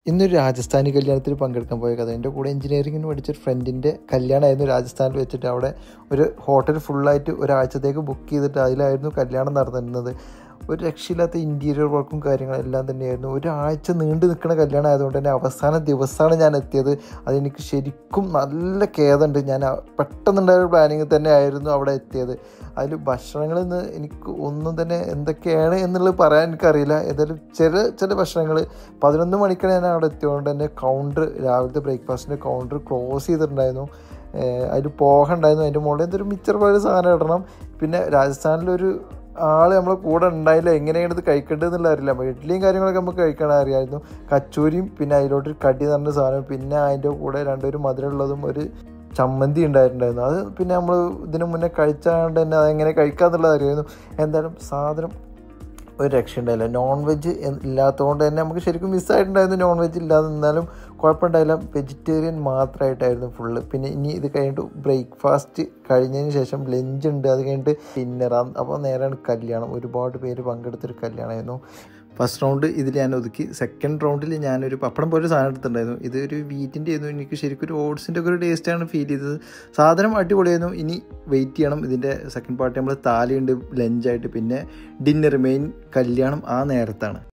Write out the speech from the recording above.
ഇന്നൊരു രാജസ്ഥാനി കല്യാണത്തിൽ പങ്കെടുക്കാൻ പോയ കഥ എൻ്റെ കൂടെ എഞ്ചിനീയറിംഗിന് പഠിച്ചൊരു ഫ്രണ്ടിൻ്റെ കല്യാണമായിരുന്നു രാജസ്ഥാനിൽ വെച്ചിട്ട് അവിടെ ഒരു ഹോട്ടൽ ഫുള്ളായിട്ട് ഒരാഴ്ചത്തേക്ക് ബുക്ക് ചെയ്തിട്ട് അതിലായിരുന്നു കല്യാണം നടന്നിരുന്നത് ഒരു രക്ഷയില്ലാത്ത ഇൻറ്റീരിയർ വർക്കും കാര്യങ്ങളെല്ലാം തന്നെയായിരുന്നു ഒരാഴ്ച നീണ്ടു നിൽക്കുന്ന കല്യാണം ആയതുകൊണ്ട് തന്നെ അവസാന ദിവസമാണ് ഞാൻ എത്തിയത് അതെനിക്ക് ശരിക്കും നല്ല ഖേദമുണ്ട് ഞാൻ ആ- പെട്ടെന്നുണ്ടായ ഒരു പ്ലാനിങ് തന്നെ ആയിരുന്നു അവിടെ എത്തിയത് അതിൽ ഭക്ഷണങ്ങളിൽ നിന്ന് എനിക്ക് ഒന്നും തന്നെ എന്തൊക്കെയാണ് എന്നുള്ളത് പറയാൻ എനിക്കറിയില്ല ഏതായാലും ചില ചില ഭക്ഷണങ്ങൾ പതിനൊന്ന് മണിക്കാണ് ഞാൻ അവിടെ എത്തിയതുകൊണ്ട് തന്നെ കൗണ്ടർ രാവിലത്തെ ബ്രേക്ക്ഫാസ്റ്റിൻ്റെ കൗണ്ടർ ക്ലോസ് ചെയ്തിട്ടുണ്ടായിരുന്നു അതിൽ പോഹ ഉണ്ടായിരുന്നു അതിൻ്റെ മുകളിൽ എന്തൊരു മിച്ചർ പോലെ സാധനം ഇടണം പിന്നെ രാജസ്ഥാനിലൊരു ആൾ നമ്മളെ കൂടെ ഉണ്ടായില്ല എങ്ങനെയാണ് ഇത് കഴിക്കേണ്ടത് എന്നുള്ള അറിയില്ല അപ്പോൾ ഇഡ്ഡലിയും കാര്യങ്ങളൊക്കെ നമുക്ക് കഴിക്കാൻ അറിയാമായിരുന്നു കച്ചൂരിയും പിന്നെ അതിലോട്ടൊരു കടി പറഞ്ഞ സാധനം പിന്നെ അതിൻ്റെ കൂടെ രണ്ടൊരു മധുരമുള്ളതും ഒരു ചമ്മന്തി ഉണ്ടായിട്ടുണ്ടായിരുന്നു അത് പിന്നെ നമ്മൾ ഇതിന് മുന്നേ കഴിച്ചാണ്ട് തന്നെ അതെങ്ങനെ കഴിക്കാന്നുള്ളത് അറിയായിരുന്നു എന്തായാലും സാധനം ഒരു രക്ഷയുണ്ടായില്ല നോൺ വെജ് ഇല്ലാത്തതുകൊണ്ട് തന്നെ നമുക്ക് ശരിക്കും മിസ്സായിട്ടുണ്ടായിരുന്നു നോൺ വെജ് ഇല്ലാതെ നിന്നാലും കുഴപ്പമുണ്ടായില്ല വെജിറ്റേറിയൻ മാത്രമായിട്ടായിരുന്നു ഫുള്ള് പിന്നെ ഇനി ഇത് കഴിഞ്ഞിട്ട് ബ്രേക്ക്ഫാസ്റ്റ് കഴിഞ്ഞതിന് ശേഷം ലഞ്ച് ഉണ്ട് അത് കഴിഞ്ഞിട്ട് ഡിന്നറാണ് അപ്പോൾ നേരെയാണ് കല്യാണം ഒരുപാട് പേര് പങ്കെടുത്തൊരു കല്യാണമായിരുന്നു ഫസ്റ്റ് റൗണ്ട് ഇതിൽ ഞാൻ ഒതുക്കി സെക്കൻഡ് റൗണ്ടിൽ ഞാനൊരു പപ്പടം പോലെ സാധനം എടുത്തിട്ടുണ്ടായിരുന്നു ഇത് ഒരു വീറ്റിൻ്റെ ആയിരുന്നു എനിക്ക് ശരിക്കും ഒരു ഓട്സിൻ്റെ ഒക്കെ ഒരു ടേസ്റ്റാണ് ഫീൽ ചെയ്തത് സാധനം അടിപൊളിയായിരുന്നു ഇനി വെയിറ്റ് ചെയ്യണം ഇതിൻ്റെ സെക്കൻഡ് പാർട്ടി നമ്മൾ താലിയുണ്ട് ലഞ്ചായിട്ട് പിന്നെ ഡിന്നർ മെയിൻ കല്യാണം ആ നേരത്താണ്